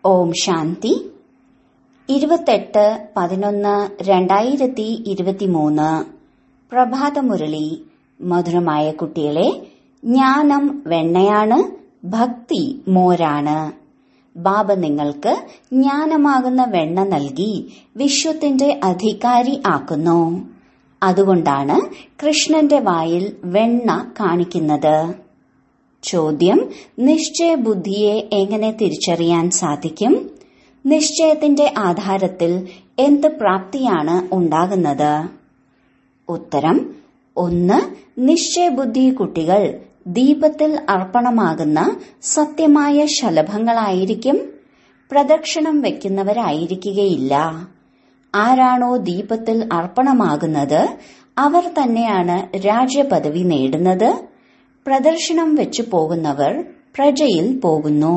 ഓം ശാന്തി ഇരുപത്തെട്ട് പതിനൊന്ന് രണ്ടായിരത്തി ഇരുപത്തിമൂന്ന് പ്രഭാതമുരളി മധുരമായ കുട്ടികളെ ജ്ഞാനം വെണ്ണയാണ് ഭക്തി മോരാണ് ബാബ നിങ്ങൾക്ക് ജ്ഞാനമാകുന്ന വെണ്ണ നൽകി വിശ്വത്തിന്റെ അധികാരി ആക്കുന്നു അതുകൊണ്ടാണ് കൃഷ്ണന്റെ വായിൽ വെണ്ണ കാണിക്കുന്നത് ചോദ്യം നിശ്ചയബുദ്ധിയെ എങ്ങനെ തിരിച്ചറിയാൻ സാധിക്കും നിശ്ചയത്തിന്റെ ആധാരത്തിൽ എന്ത് പ്രാപ്തിയാണ് ഉണ്ടാകുന്നത് ഉത്തരം ഒന്ന് നിശ്ചയബുദ്ധി കുട്ടികൾ ദീപത്തിൽ അർപ്പണമാകുന്ന സത്യമായ ശലഭങ്ങളായിരിക്കും പ്രദക്ഷിണം വയ്ക്കുന്നവരായിരിക്കുകയില്ല ആരാണോ ദീപത്തിൽ അർപ്പണമാകുന്നത് അവർ തന്നെയാണ് രാജ്യപദവി നേടുന്നത് പ്രദർശനം വെച്ചു പോകുന്നവർ പ്രജയിൽ പോകുന്നു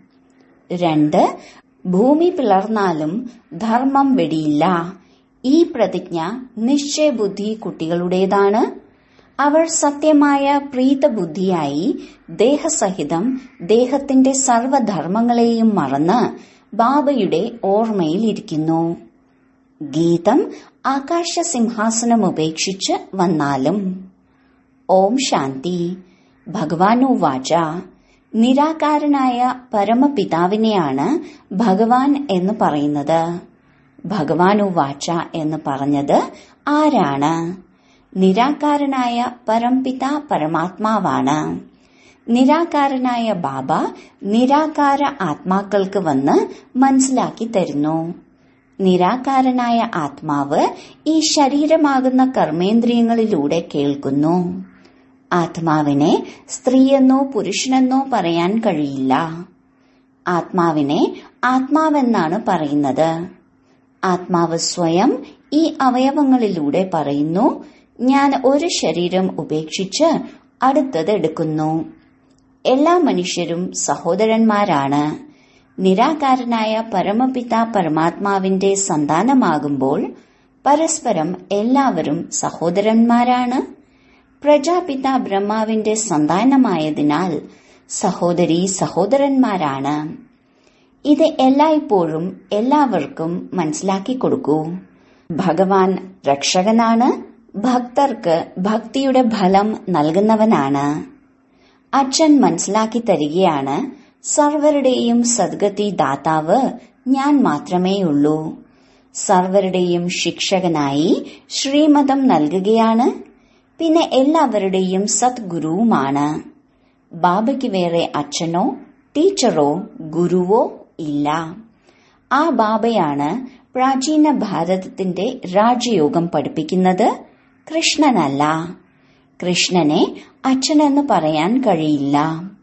രണ്ട് ഭൂമി പിളർന്നാലും ധർമ്മം വെടിയില്ല ഈ പ്രതിജ്ഞ നിശ്ചയബുദ്ധി കുട്ടികളുടേതാണ് അവർ സത്യമായ പ്രീതബുദ്ധിയായി ദേഹസഹിതം ദേഹത്തിന്റെ സർവധർമ്മങ്ങളെയും മറന്ന് ബാബയുടെ ഓർമ്മയിൽ ഇരിക്കുന്നു ഗീതം ആകാശസിംഹാസനം ഉപേക്ഷിച്ച് വന്നാലും ഓം ശാന്തി ഭഗവാനു വാച നിരാകാരനായ പരമപിതാവിനെയാണ് ഭഗവാൻ എന്ന് പറയുന്നത് ഭഗവാനു വാച എന്ന് പറഞ്ഞത് ആരാണ് നിരാകാരനായ പരംപിത പരമാത്മാവാണ് നിരാകാരനായ ബാബ നിരാകാര ആത്മാക്കൾക്ക് വന്ന് മനസ്സിലാക്കി തരുന്നു നിരാകാരനായ ആത്മാവ് ഈ ശരീരമാകുന്ന കർമ്മേന്ദ്രിയങ്ങളിലൂടെ കേൾക്കുന്നു ആത്മാവിനെ സ്ത്രീയെന്നോ പുരുഷനെന്നോ പറയാൻ കഴിയില്ല ആത്മാവിനെ ആത്മാവെന്നാണ് പറയുന്നത് ആത്മാവ് സ്വയം ഈ അവയവങ്ങളിലൂടെ പറയുന്നു ഞാൻ ഒരു ശരീരം ഉപേക്ഷിച്ച് അടുത്തത് എടുക്കുന്നു എല്ലാ മനുഷ്യരും സഹോദരന്മാരാണ് നിരാകാരനായ പരമപിത പരമാത്മാവിന്റെ സന്താനമാകുമ്പോൾ പരസ്പരം എല്ലാവരും സഹോദരന്മാരാണ് പ്രജാപിത ബ്രഹ്മാവിന്റെ സന്താനമായതിനാൽ സഹോദരി സഹോദരന്മാരാണ് ഇത് എല്ലായ്പ്പോഴും എല്ലാവർക്കും മനസ്സിലാക്കി കൊടുക്കൂ ഭഗവാൻ രക്ഷകനാണ് ഭക്തർക്ക് ഭക്തിയുടെ ഫലം നൽകുന്നവനാണ് അച്ഛൻ മനസ്സിലാക്കി തരികയാണ് സർവരുടെയും സദ്ഗതി ദാതാവ് ഞാൻ മാത്രമേയുള്ളൂ സർവരുടെയും ശിക്ഷകനായി ശ്രീമതം നൽകുകയാണ് പിന്നെ എല്ലാവരുടെയും സദ്ഗുരുവുമാണ് ബാബയ്ക്ക് വേറെ അച്ഛനോ ടീച്ചറോ ഗുരുവോ ഇല്ല ആ ബാബയാണ് പ്രാചീന ഭാരതത്തിന്റെ രാജയോഗം പഠിപ്പിക്കുന്നത് കൃഷ്ണനല്ല കൃഷ്ണനെ അച്ഛനെന്ന് പറയാൻ കഴിയില്ല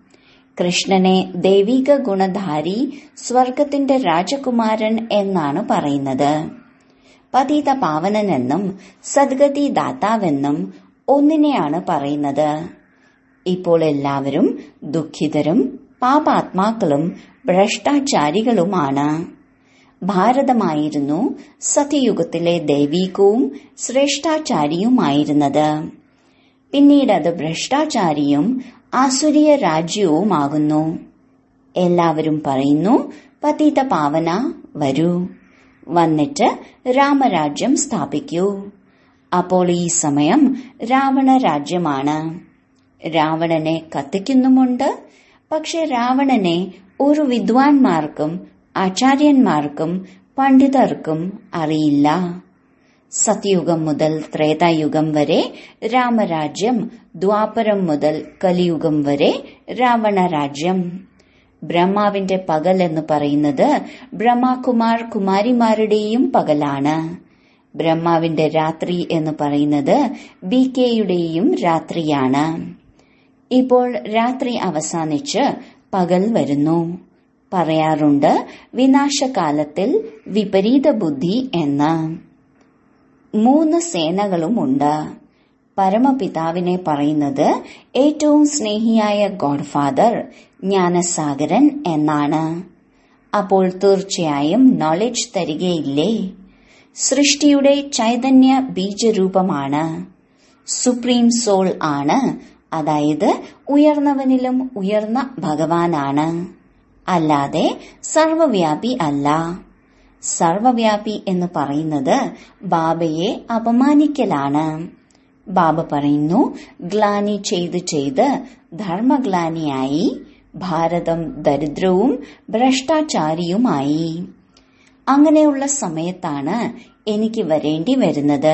കൃഷ്ണനെ ദൈവിക ഗുണധാരി സ്വർഗത്തിന്റെ രാജകുമാരൻ എന്നാണ് പറയുന്നത് പതിത പാവനനെന്നും സദ്ഗതി ദാതാവെന്നും ഒന്നിനെയാണ് പറയുന്നത് ഇപ്പോൾ എല്ലാവരും ദുഃഖിതരും പാപാത്മാക്കളും ഭ്രഷ്ടാചാരികളുമാണ് ഭാരതമായിരുന്നു സത്യയുഗത്തിലെ ദൈവീകവും ശ്രേഷ്ഠാചാരിയുമായിരുന്നത് പിന്നീട് അത് ഭ്രഷ്ടാചാരിയും ആസുരീയ രാജ്യവുമാകുന്നു എല്ലാവരും പറയുന്നു പതിത പാവന വരൂ വന്നിട്ട് രാമരാജ്യം സ്ഥാപിക്കൂ അപ്പോൾ ഈ സമയം രാവണ രാജ്യമാണ് രാവണനെ കത്തിക്കുന്നുമുണ്ട് പക്ഷെ രാവണനെ ഒരു വിദ്വാൻമാർക്കും ആചാര്യന്മാർക്കും പണ്ഡിതർക്കും അറിയില്ല സത്യുഗം മുതൽ ത്രേതായുഗം വരെ രാമരാജ്യം ദ്വാപരം മുതൽ കലിയുഗം വരെ രാവണ രാജ്യം ബ്രഹ്മാവിന്റെ പകൽ എന്ന് പറയുന്നത് ബ്രഹ്മകുമാർ കുമാരിമാരുടെയും പകലാണ് ബ്രഹ്മാവിന്റെ രാത്രി എന്ന് പറയുന്നത് ബി കെയുടെയും രാത്രിയാണ് ഇപ്പോൾ രാത്രി അവസാനിച്ച് പകൽ വരുന്നു പറയാറുണ്ട് വിനാശകാലത്തിൽ വിപരീത ബുദ്ധി എന്ന് മൂന്ന് സേനകളുമുണ്ട് പരമപിതാവിനെ പറയുന്നത് ഏറ്റവും സ്നേഹിയായ ഗോഡ്ഫാദർ ജ്ഞാനസാഗരൻ എന്നാണ് അപ്പോൾ തീർച്ചയായും നോളജ് തരികയില്ലേ സൃഷ്ടിയുടെ ചൈതന്യ ബീജരൂപമാണ് സുപ്രീം സോൾ ആണ് അതായത് ഉയർന്നവനിലും ഉയർന്ന ഭഗവാനാണ് അല്ലാതെ സർവവ്യാപി അല്ല സർവവ്യാപി എന്ന് പറയുന്നത് ബാബയെ അപമാനിക്കലാണ് ബാബ പറയുന്നു ഗ്ലാനി ചെയ്ത് ചെയ്ത് ധർമ്മഗ്ലാനിയായി ഭാരതം ദരിദ്രവും ഭ്രഷ്ടാചാരിയുമായി അങ്ങനെയുള്ള സമയത്താണ് എനിക്ക് വരേണ്ടി വരുന്നത്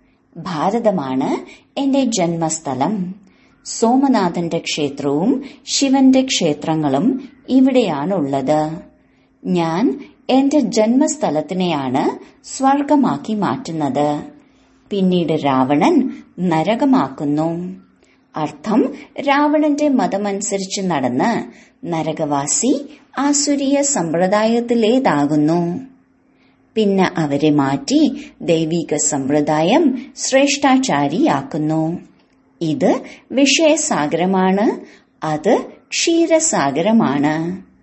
ഭാരതമാണ് എന്റെ ജന്മസ്ഥലം സോമനാഥന്റെ ക്ഷേത്രവും ശിവന്റെ ക്ഷേത്രങ്ങളും ഇവിടെയാണുള്ളത് ഞാൻ എന്റെ ജന്മസ്ഥലത്തിനെയാണ് സ്വർഗമാക്കി മാറ്റുന്നത് പിന്നീട് രാവണൻ നരകമാക്കുന്നു അർത്ഥം രാവണന്റെ മതമനുസരിച്ച് നടന്ന് നരകവാസി ആസുരീയ സമ്പ്രദായത്തിലേതാകുന്നു പിന്നെ അവരെ മാറ്റി ദൈവിക സമ്പ്രദായം ശ്രേഷ്ഠാചാരിയാക്കുന്നു ഇത് വിഷയസാഗരമാണ് അത് ക്ഷീരസാഗരമാണ്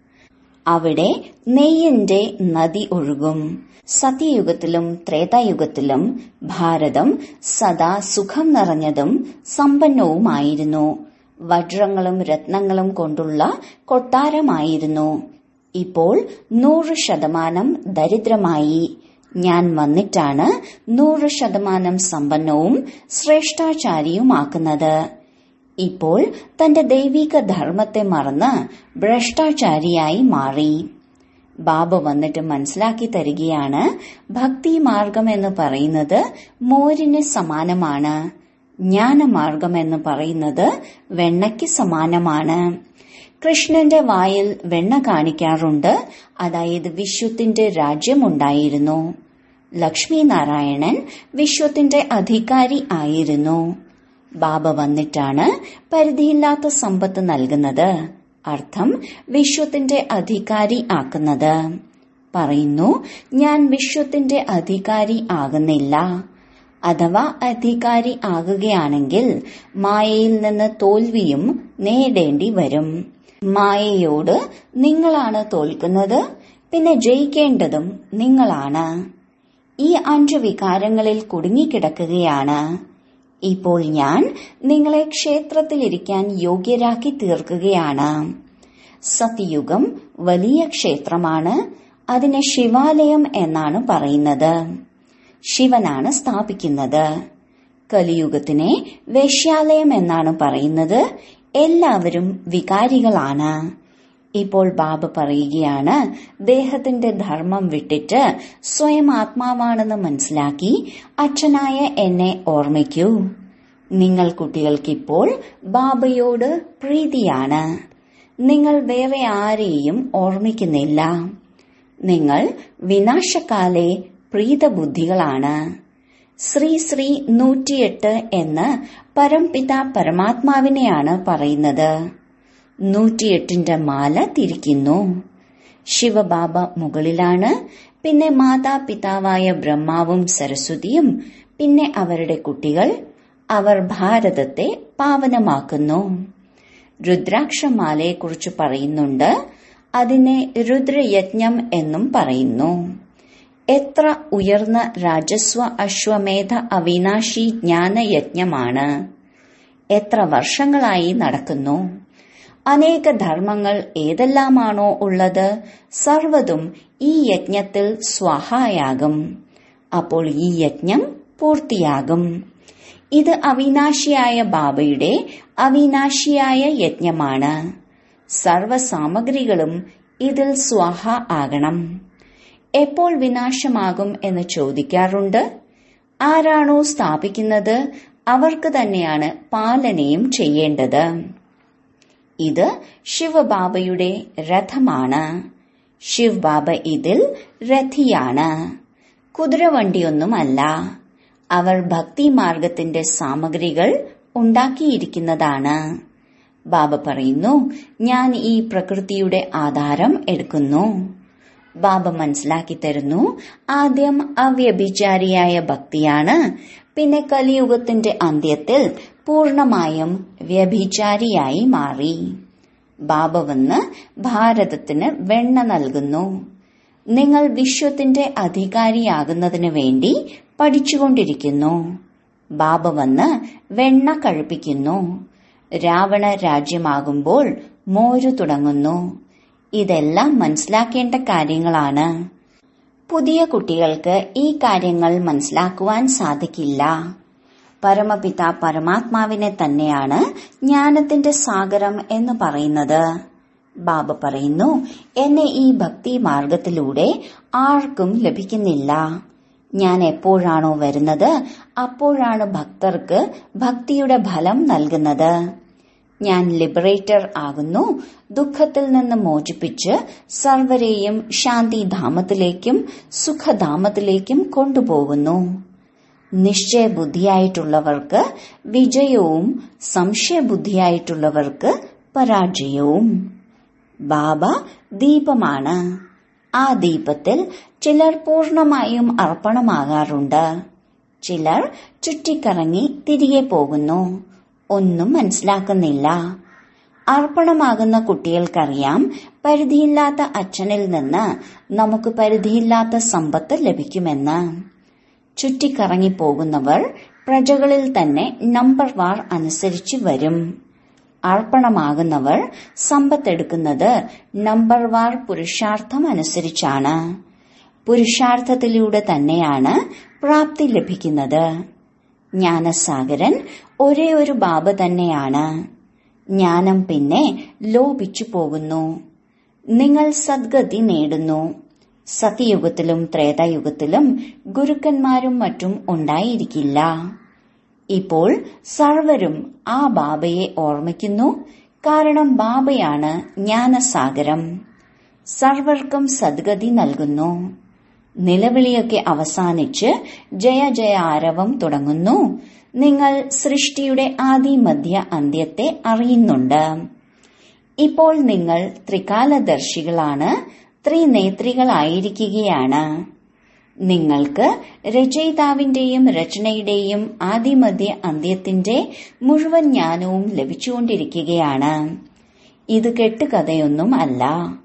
അവിടെ നെയ്യിന്റെ നദി ഒഴുകും സത്യയുഗത്തിലും ത്രേതായുഗത്തിലും ഭാരതം സദാ സുഖം നിറഞ്ഞതും സമ്പന്നവുമായിരുന്നു വജ്രങ്ങളും രത്നങ്ങളും കൊണ്ടുള്ള കൊട്ടാരമായിരുന്നു ഇപ്പോൾ നൂറ് ശതമാനം ദരിദ്രമായി ഞാൻ വന്നിട്ടാണ് നൂറ് ശതമാനം സമ്പന്നവും ശ്രേഷ്ഠാചാരിയുമാക്കുന്നത് ഇപ്പോൾ തന്റെ ദൈവിക ധർമ്മത്തെ മറന്ന് ഭ്രഷ്ടാചാരിയായി മാറി ബാബ വന്നിട്ട് മനസ്സിലാക്കി തരികയാണ് ഭക്തി മാർഗം എന്ന് പറയുന്നത് മോരിന് സമാനമാണ് ജ്ഞാനമാർഗം എന്ന് പറയുന്നത് വെണ്ണയ്ക്ക് സമാനമാണ് കൃഷ്ണന്റെ വായിൽ വെണ്ണ കാണിക്കാറുണ്ട് അതായത് വിശ്വത്തിന്റെ രാജ്യമുണ്ടായിരുന്നു ലക്ഷ്മി നാരായണൻ വിശ്വത്തിന്റെ അധികാരി ആയിരുന്നു ബാബ വന്നിട്ടാണ് പരിധിയില്ലാത്ത സമ്പത്ത് നൽകുന്നത് അർത്ഥം വിശ്വത്തിന്റെ അധികാരി ആക്കുന്നത് പറയുന്നു ഞാൻ വിശ്വത്തിന്റെ അധികാരി ആകുന്നില്ല അഥവാ അധികാരി ആകുകയാണെങ്കിൽ മായയിൽ നിന്ന് തോൽവിയും നേടേണ്ടി വരും മായയോട് നിങ്ങളാണ് തോൽക്കുന്നത് പിന്നെ ജയിക്കേണ്ടതും നിങ്ങളാണ് ഈ അഞ്ചു വികാരങ്ങളിൽ കുടുങ്ങിക്കിടക്കുകയാണ് ഇപ്പോൾ ഞാൻ നിങ്ങളെ ക്ഷേത്രത്തിലിരിക്കാൻ യോഗ്യരാക്കി തീർക്കുകയാണ് സത്യയുഗം വലിയ ക്ഷേത്രമാണ് അതിനെ ശിവാലയം എന്നാണ് പറയുന്നത് ശിവനാണ് സ്ഥാപിക്കുന്നത് കലിയുഗത്തിനെ വേശ്യാലയം എന്നാണ് പറയുന്നത് എല്ലാവരും വികാരികളാണ് ഇപ്പോൾ ബാബ പറയുകയാണ് ദേഹത്തിന്റെ ധർമ്മം വിട്ടിട്ട് സ്വയം ആത്മാവാണെന്ന് മനസ്സിലാക്കി അച്ഛനായ എന്നെ ഓർമ്മിക്കൂ നിങ്ങൾ കുട്ടികൾക്കിപ്പോൾ ബാബയോട് പ്രീതിയാണ് നിങ്ങൾ വേറെ ആരെയും ഓർമ്മിക്കുന്നില്ല നിങ്ങൾ വിനാശകാലെ പ്രീതബുദ്ധികളാണ് ശ്രീ ശ്രീ നൂറ്റിയെട്ട് എന്ന് പരംപിത പരമാത്മാവിനെയാണ് പറയുന്നത് നൂറ്റിയെട്ടിന്റെ മാല തിരിക്കുന്നു ശിവബാബ മുകളിലാണ് പിന്നെ മാതാപിതാവായ ബ്രഹ്മാവും സരസ്വതിയും പിന്നെ അവരുടെ കുട്ടികൾ അവർ ഭാരതത്തെ പാവനമാക്കുന്നു രുദ്രാക്ഷമാലയെക്കുറിച്ച് പറയുന്നുണ്ട് അതിനെ രുദ്രയജ്ഞം എന്നും പറയുന്നു എത്ര ഉയർന്ന രാജസ്വ അശ്വമേധ അവിനാശി ജ്ഞാനയജ്ഞമാണ് എത്ര വർഷങ്ങളായി നടക്കുന്നു അനേക ധർമ്മങ്ങൾ ഏതെല്ലാമാണോ ഉള്ളത് സർവതും ഈ യജ്ഞത്തിൽ സ്വാഹായാകും അപ്പോൾ ഈ യജ്ഞം പൂർത്തിയാകും ഇത് അവിനാശിയായ ബാബയുടെ അവിനാശിയായ യജ്ഞമാണ് സർവസാമഗ്രികളും ഇതിൽ സ്വാഹ ആകണം എപ്പോൾ വിനാശമാകും എന്ന് ചോദിക്കാറുണ്ട് ആരാണോ സ്ഥാപിക്കുന്നത് അവർക്ക് തന്നെയാണ് പാലനയും ചെയ്യേണ്ടത് ഇത് ശിവബാബയുടെ രഥമാണ് ശിവ് ബാബ ഇതിൽ രഥിയാണ് കുതിരവണ്ടിയൊന്നുമല്ല അവർ ഭക്തി മാർഗത്തിന്റെ സാമഗ്രികൾ ഉണ്ടാക്കിയിരിക്കുന്നതാണ് ബാബ പറയുന്നു ഞാൻ ഈ പ്രകൃതിയുടെ ആധാരം എടുക്കുന്നു ബാബ മനസ്സിലാക്കി തരുന്നു ആദ്യം അവ്യഭിചാരിയായ ഭക്തിയാണ് പിന്നെ കലിയുഗത്തിന്റെ അന്ത്യത്തിൽ പൂർണമായും വ്യഭിചാരിയായി മാറി ബാബ വന്ന് ഭാരതത്തിന് വെണ്ണ നൽകുന്നു നിങ്ങൾ വിശ്വത്തിന്റെ അധികാരിയാകുന്നതിന് വേണ്ടി പഠിച്ചുകൊണ്ടിരിക്കുന്നു ബാബ വന്ന് വെണ്ണ കഴിപ്പിക്കുന്നു രാവണ രാജ്യമാകുമ്പോൾ മോരു തുടങ്ങുന്നു ഇതെല്ലാം മനസ്സിലാക്കേണ്ട കാര്യങ്ങളാണ് പുതിയ കുട്ടികൾക്ക് ഈ കാര്യങ്ങൾ മനസ്സിലാക്കുവാൻ സാധിക്കില്ല പരമപിത പരമാത്മാവിനെ തന്നെയാണ് ജ്ഞാനത്തിന്റെ സാഗരം എന്ന് പറയുന്നത് ബാബ പറയുന്നു എന്നെ ഈ ഭക്തി മാർഗത്തിലൂടെ ആർക്കും ലഭിക്കുന്നില്ല ഞാൻ എപ്പോഴാണോ വരുന്നത് അപ്പോഴാണ് ഭക്തർക്ക് ഭക്തിയുടെ ഫലം നൽകുന്നത് ഞാൻ ലിബറേറ്റർ ആകുന്നു ദുഃഖത്തിൽ നിന്ന് മോചിപ്പിച്ച് സർവരെയും ശാന്തിധാമത്തിലേക്കും സുഖധാമത്തിലേക്കും കൊണ്ടുപോകുന്നു നിശ്ചയബുദ്ധിയായിട്ടുള്ളവർക്ക് വിജയവും സംശയബുദ്ധിയായിട്ടുള്ളവർക്ക് പരാജയവും ബാബ ദീപമാണ് ആ ദീപത്തിൽ ചിലർ പൂർണമായും അർപ്പണമാകാറുണ്ട് ചിലർ ചുറ്റിക്കറങ്ങി തിരികെ പോകുന്നു ഒന്നും മനസ്സിലാക്കുന്നില്ല അർപ്പണമാകുന്ന കുട്ടികൾക്കറിയാം പരിധിയില്ലാത്ത അച്ഛനിൽ നിന്ന് നമുക്ക് പരിധിയില്ലാത്ത സമ്പത്ത് ലഭിക്കുമെന്ന് ചുറ്റിക്കറങ്ങി പോകുന്നവർ പ്രജകളിൽ തന്നെ നമ്പർ വാർ അനുസരിച്ച് വരും അർപ്പണമാകുന്നവർ സമ്പത്തെടുക്കുന്നത് നമ്പർ വാർ പുരുഷാർത്ഥം അനുസരിച്ചാണ് പുരുഷാർത്ഥത്തിലൂടെ തന്നെയാണ് പ്രാപ്തി ലഭിക്കുന്നത് ജ്ഞാനസാഗരൻ ഒരേ ഒരു ബാബ തന്നെയാണ് ജ്ഞാനം പിന്നെ ലോപിച്ചു പോകുന്നു നിങ്ങൾ സദ്ഗതി നേടുന്നു സത്യയുഗത്തിലും ത്രേതായുഗത്തിലും ഗുരുക്കന്മാരും മറ്റും ഉണ്ടായിരിക്കില്ല ഇപ്പോൾ സർവരും ആ ബാബയെ ഓർമ്മിക്കുന്നു കാരണം ബാബയാണ് ജ്ഞാനസാഗരം സർവർക്കും സദ്ഗതി നൽകുന്നു നിലവിളിയൊക്കെ അവസാനിച്ച് ജയ ജയ ആരവം തുടങ്ങുന്നു നിങ്ങൾ സൃഷ്ടിയുടെ ആദി മധ്യ അന്ത്യത്തെ അറിയുന്നുണ്ട് ഇപ്പോൾ നിങ്ങൾ ത്രികാലദർശികളാണ് ത്രിനേത്രികളായിരിക്കുകയാണ് നിങ്ങൾക്ക് രചയിതാവിന്റെയും രചനയുടെയും ആദിമധ്യ അന്ത്യത്തിന്റെ മുഴുവൻ ജ്ഞാനവും ലഭിച്ചുകൊണ്ടിരിക്കുകയാണ് ഇത് കെട്ടുകഥയൊന്നും അല്ല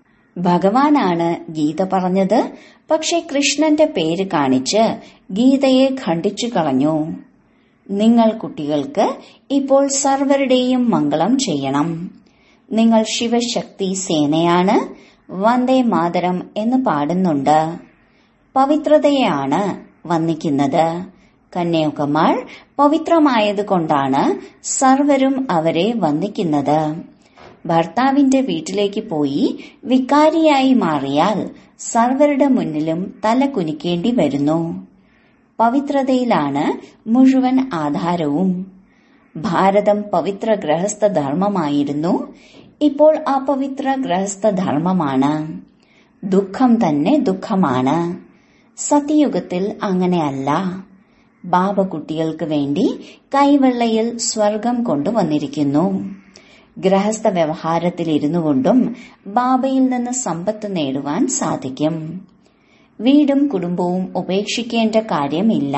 ഭഗവാനാണ് ഗീത പറഞ്ഞത് പക്ഷെ കൃഷ്ണന്റെ പേര് കാണിച്ച് ഗീതയെ ഖണ്ഡിച്ചു കളഞ്ഞു നിങ്ങൾ കുട്ടികൾക്ക് ഇപ്പോൾ സർവരുടെയും മംഗളം ചെയ്യണം നിങ്ങൾ ശിവശക്തി സേനയാണ് വന്ദേ മാതരം എന്ന് പാടുന്നുണ്ട് പവിത്രതയാണ് വന്നിക്കുന്നത് കന്യാകുമാർ പവിത്രമായതുകൊണ്ടാണ് സർവരും അവരെ വന്ദിക്കുന്നത് ഭർത്താവിന്റെ വീട്ടിലേക്ക് പോയി വികാരിയായി മാറിയാൽ സർവരുടെ മുന്നിലും തല കുനിക്കേണ്ടി വരുന്നു പവിത്രതയിലാണ് മുഴുവൻ ആധാരവും ഭാരതം പവിത്ര ഗൃഹസ്ഥ ധർമ്മമായിരുന്നു ഇപ്പോൾ അപവിത്ര ഗൃഹസ്ഥ ധർമ്മമാണ് ദുഃഖം തന്നെ ദുഃഖമാണ് സത്യയുഗത്തിൽ അങ്ങനെയല്ല ബാബ കുട്ടികൾക്ക് വേണ്ടി കൈവെള്ളയിൽ സ്വർഗം കൊണ്ടുവന്നിരിക്കുന്നു ഗൃഹസ്ഥ വ്യവഹാരത്തിലിരുന്നു കൊണ്ടും ബാബയിൽ നിന്ന് സമ്പത്ത് നേടുവാൻ സാധിക്കും വീടും കുടുംബവും ഉപേക്ഷിക്കേണ്ട കാര്യമില്ല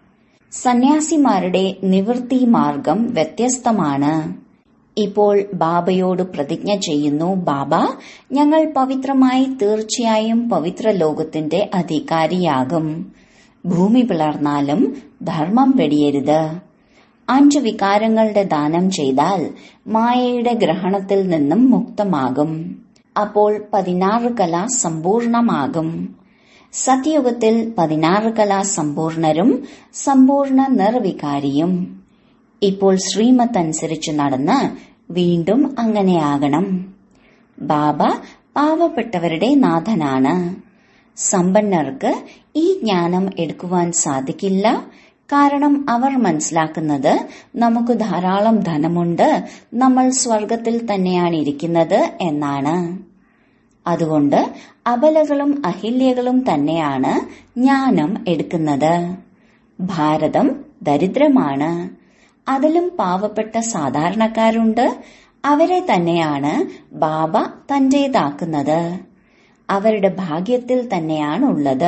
സന്യാസിമാരുടെ നിവൃത്തി മാർഗം വ്യത്യസ്തമാണ് ഇപ്പോൾ ബാബയോട് പ്രതിജ്ഞ ചെയ്യുന്നു ബാബ ഞങ്ങൾ പവിത്രമായി തീർച്ചയായും പവിത്ര ലോകത്തിന്റെ അധികാരിയാകും ഭൂമി പിളർന്നാലും ധർമ്മം വെടിയരുത് അഞ്ചു വികാരങ്ങളുടെ ദാനം ചെയ്താൽ മായയുടെ ഗ്രഹണത്തിൽ നിന്നും മുക്തമാകും അപ്പോൾ പതിനാറ് കല സമ്പൂർണമാകും സത്യയുഗത്തിൽ പതിനാറ് കല സമ്പൂർണരും സമ്പൂർണ്ണ നിർവികാരിയും ഇപ്പോൾ ശ്രീമത്ത് അനുസരിച്ച് നടന്ന് വീണ്ടും അങ്ങനെയാകണം ബാബ പാവപ്പെട്ടവരുടെ നാഥനാണ് സമ്പന്നർക്ക് ഈ ജ്ഞാനം എടുക്കുവാൻ സാധിക്കില്ല കാരണം അവർ മനസ്സിലാക്കുന്നത് നമുക്ക് ധാരാളം ധനമുണ്ട് നമ്മൾ സ്വർഗത്തിൽ തന്നെയാണ് ഇരിക്കുന്നത് എന്നാണ് അതുകൊണ്ട് അബലകളും അഹില്യകളും തന്നെയാണ് ജ്ഞാനം എടുക്കുന്നത് ഭാരതം ദരിദ്രമാണ് അതിലും പാവപ്പെട്ട സാധാരണക്കാരുണ്ട് അവരെ തന്നെയാണ് ബാബ തന്റേതാക്കുന്നത് അവരുടെ ഭാഗ്യത്തിൽ തന്നെയാണ് ഉള്ളത്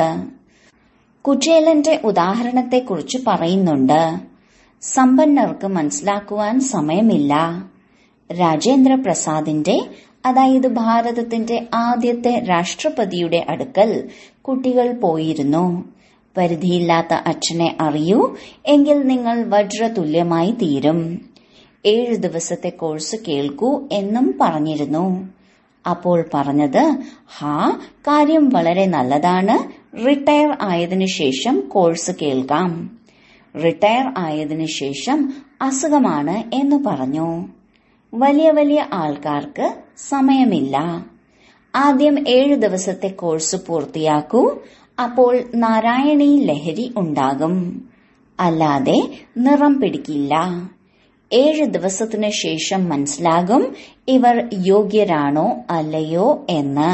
കുചേലന്റെ ഉദാഹരണത്തെക്കുറിച്ച് പറയുന്നുണ്ട് സമ്പന്നർക്ക് മനസ്സിലാക്കുവാൻ സമയമില്ല രാജേന്ദ്ര പ്രസാദിന്റെ അതായത് ഭാരതത്തിന്റെ ആദ്യത്തെ രാഷ്ട്രപതിയുടെ അടുക്കൽ കുട്ടികൾ പോയിരുന്നു പരിധിയില്ലാത്ത അച്ഛനെ അറിയൂ എങ്കിൽ നിങ്ങൾ വജ്രതുല്യമായി തീരും ഏഴു ദിവസത്തെ കോഴ്സ് കേൾക്കൂ എന്നും പറഞ്ഞിരുന്നു അപ്പോൾ പറഞ്ഞത് ഹാ കാര്യം വളരെ നല്ലതാണ് റിട്ടയർ ആയതിനു ശേഷം കോഴ്സ് കേൾക്കാം റിട്ടയർ ആയതിനു ശേഷം അസുഖമാണ് എന്ന് പറഞ്ഞു വലിയ വലിയ ആൾക്കാർക്ക് സമയമില്ല ആദ്യം ഏഴു ദിവസത്തെ കോഴ്സ് പൂർത്തിയാക്കൂ അപ്പോൾ നാരായണീ ലഹരി ഉണ്ടാകും അല്ലാതെ നിറം പിടിക്കില്ല ഏഴ് ദിവസത്തിനു ശേഷം മനസ്സിലാകും ഇവർ യോഗ്യരാണോ അല്ലയോ എന്ന്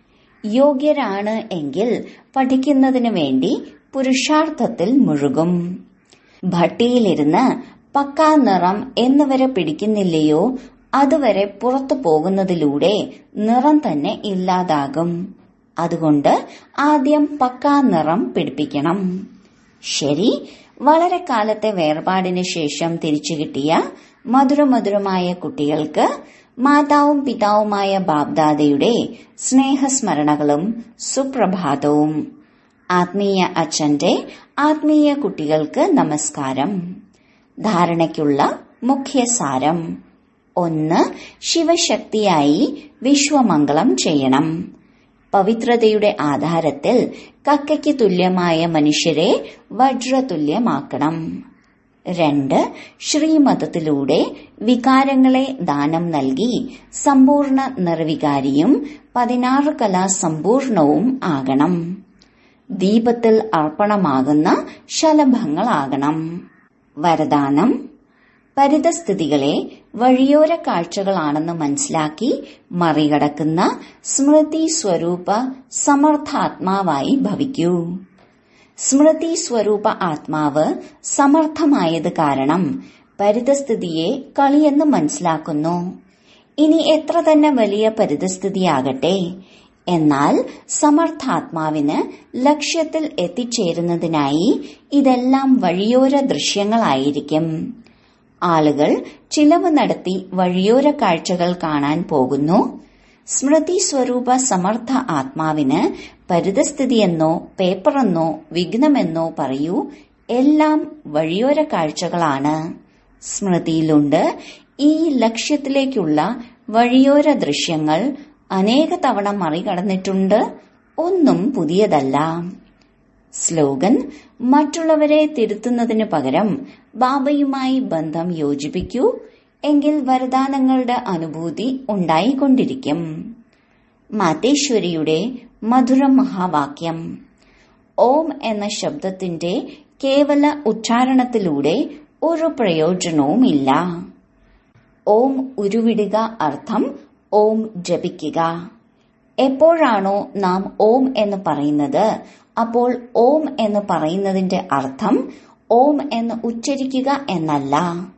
യോഗ്യരാണ് എങ്കിൽ പഠിക്കുന്നതിനു വേണ്ടി പുരുഷാർത്ഥത്തിൽ മുഴുകും ഭട്ടിയിലിരുന്ന് പക്കാ നിറം എന്നുവരെ പിടിക്കുന്നില്ലയോ അതുവരെ പുറത്തു പോകുന്നതിലൂടെ നിറം തന്നെ ഇല്ലാതാകും അതുകൊണ്ട് ആദ്യം പക്കാ നിറം പിടിപ്പിക്കണം ശരി വളരെ കാലത്തെ വേർപാടിന് ശേഷം തിരിച്ചു കിട്ടിയ മധുരമധുരമായ കുട്ടികൾക്ക് മാതാവും പിതാവുമായ ബാബ്ദാദയുടെ സ്നേഹസ്മരണകളും സുപ്രഭാതവും ആത്മീയ അച്ഛന്റെ ആത്മീയ കുട്ടികൾക്ക് നമസ്കാരം ധാരണയ്ക്കുള്ള മുഖ്യ സാരം ഒന്ന് ശിവശക്തിയായി വിശ്വമംഗളം ചെയ്യണം പവിത്രതയുടെ ആധാരത്തിൽ കക്കയ്ക്ക് തുല്യമായ മനുഷ്യരെ വജ്രതുല്യമാക്കണം രണ്ട് ശ്രീമതത്തിലൂടെ വികാരങ്ങളെ ദാനം നൽകി സമ്പൂർണ്ണ നിർവികാരിയും പതിനാറ് കലാ സമ്പൂർണവും ആകണം ദീപത്തിൽ അർപ്പണമാകുന്ന ശലഭങ്ങളാകണം വരദാനം പരിതസ്ഥിതികളെ വഴിയോര കാഴ്ചകളാണെന്ന് മനസ്സിലാക്കി മറികടക്കുന്ന സ്മൃതി സ്വരൂപ സമർത്ഥാത്മാവായി ഭവിക്കൂ സ്മൃതി സ്വരൂപ ആത്മാവ് സമർത്ഥമായത് കാരണം പരിതസ്ഥിതിയെ കളിയെന്ന് മനസ്സിലാക്കുന്നു ഇനി എത്ര തന്നെ വലിയ പരിതസ്ഥിതിയാകട്ടെ എന്നാൽ സമർത്ഥാത്മാവിന് ലക്ഷ്യത്തിൽ എത്തിച്ചേരുന്നതിനായി ഇതെല്ലാം വഴിയോര ദൃശ്യങ്ങളായിരിക്കും ആളുകൾ ചിലവ് നടത്തി വഴിയോര കാഴ്ചകൾ കാണാൻ പോകുന്നു സ്മൃതി സ്വരൂപ സമർത്ഥ ആത്മാവിന് പരിതസ്ഥിതിയെന്നോ പേപ്പറെന്നോ വിഘ്നമെന്നോ പറയൂ എല്ലാം വഴിയോര കാഴ്ചകളാണ് സ്മൃതിയിലുണ്ട് ഈ ലക്ഷ്യത്തിലേക്കുള്ള വഴിയോര ദൃശ്യങ്ങൾ അനേക തവണ മറികടന്നിട്ടുണ്ട് ഒന്നും പുതിയതല്ല സ്ലോഗൻ മറ്റുള്ളവരെ തിരുത്തുന്നതിനു പകരം ബാബയുമായി ബന്ധം യോജിപ്പിക്കൂ എങ്കിൽ വരദാനങ്ങളുടെ അനുഭൂതി ഉണ്ടായിക്കൊണ്ടിരിക്കും മാതേശ്വരിയുടെ മധുര മഹാവാക്യം ഓം എന്ന ശബ്ദത്തിന്റെ കേവല ഉച്ചാരണത്തിലൂടെ ഒരു പ്രയോജനവുമില്ല ഓം ഉരുവിടുക അർത്ഥം ഓം ജപിക്കുക എപ്പോഴാണോ നാം ഓം എന്ന് പറയുന്നത് അപ്പോൾ ഓം എന്ന് പറയുന്നതിന്റെ അർത്ഥം ഓം എന്ന് ഉച്ചരിക്കുക എന്നല്ല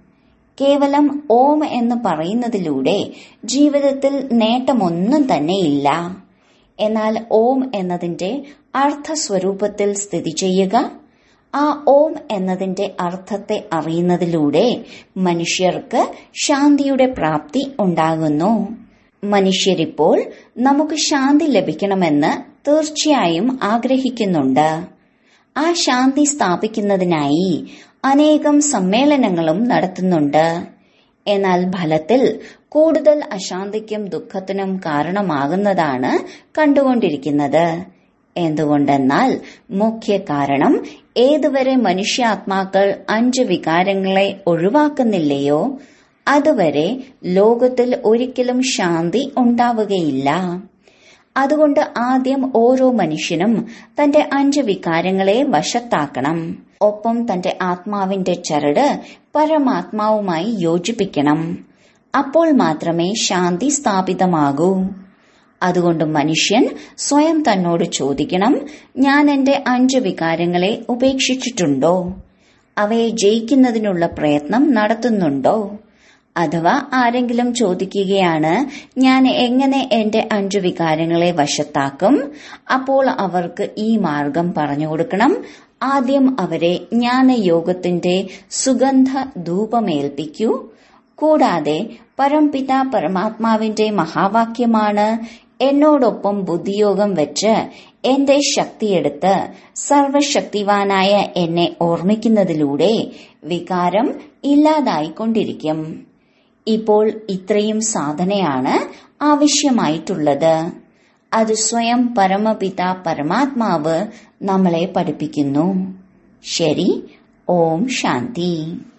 കേവലം ഓം എന്ന് പറയുന്നതിലൂടെ ജീവിതത്തിൽ നേട്ടമൊന്നും തന്നെയില്ല എന്നാൽ ഓം എന്നതിന്റെ അർത്ഥസ്വരൂപത്തിൽ സ്ഥിതി ചെയ്യുക ആ ഓം എന്നതിന്റെ അർത്ഥത്തെ അറിയുന്നതിലൂടെ മനുഷ്യർക്ക് ശാന്തിയുടെ പ്രാപ്തി ഉണ്ടാകുന്നു മനുഷ്യരിപ്പോൾ നമുക്ക് ശാന്തി ലഭിക്കണമെന്ന് തീർച്ചയായും ആഗ്രഹിക്കുന്നുണ്ട് ആ ശാന്തി സ്ഥാപിക്കുന്നതിനായി അനേകം സമ്മേളനങ്ങളും നടത്തുന്നുണ്ട് എന്നാൽ ഫലത്തിൽ കൂടുതൽ അശാന്തിക്കും ദുഃഖത്തിനും കാരണമാകുന്നതാണ് കണ്ടുകൊണ്ടിരിക്കുന്നത് എന്തുകൊണ്ടെന്നാൽ മുഖ്യ കാരണം ഏതുവരെ മനുഷ്യാത്മാക്കൾ അഞ്ച് വികാരങ്ങളെ ഒഴിവാക്കുന്നില്ലയോ അതുവരെ ലോകത്തിൽ ഒരിക്കലും ശാന്തി ഉണ്ടാവുകയില്ല അതുകൊണ്ട് ആദ്യം ഓരോ മനുഷ്യനും തന്റെ അഞ്ച് വികാരങ്ങളെ വശത്താക്കണം ഒപ്പം തന്റെ ആത്മാവിന്റെ ചരട് പരമാത്മാവുമായി യോജിപ്പിക്കണം അപ്പോൾ മാത്രമേ ശാന്തി സ്ഥാപിതമാകൂ അതുകൊണ്ട് മനുഷ്യൻ സ്വയം തന്നോട് ചോദിക്കണം ഞാൻ എന്റെ അഞ്ച് വികാരങ്ങളെ ഉപേക്ഷിച്ചിട്ടുണ്ടോ അവയെ ജയിക്കുന്നതിനുള്ള പ്രയത്നം നടത്തുന്നുണ്ടോ അഥവാ ആരെങ്കിലും ചോദിക്കുകയാണ് ഞാൻ എങ്ങനെ എന്റെ അഞ്ചു വികാരങ്ങളെ വശത്താക്കും അപ്പോൾ അവർക്ക് ഈ മാർഗം പറഞ്ഞു കൊടുക്കണം ആദ്യം അവരെ ജ്ഞാനയോഗത്തിന്റെ സുഗന്ധ ധൂപമേൽപ്പിക്കൂ കൂടാതെ പരംപിത പരമാത്മാവിന്റെ മഹാവാക്യമാണ് എന്നോടൊപ്പം ബുദ്ധിയോഗം വെച്ച് എന്റെ ശക്തിയെടുത്ത് സർവശക്തിവാനായ എന്നെ ഓർമ്മിക്കുന്നതിലൂടെ വികാരം ഇല്ലാതായിക്കൊണ്ടിരിക്കും ഇപ്പോൾ ഇത്രയും സാധനയാണ് ആവശ്യമായിട്ടുള്ളത് അത് സ്വയം പരമപിത പരമാത്മാവ് നമ്മളെ പഠിപ്പിക്കുന്നു ശരി ഓം ശാന്തി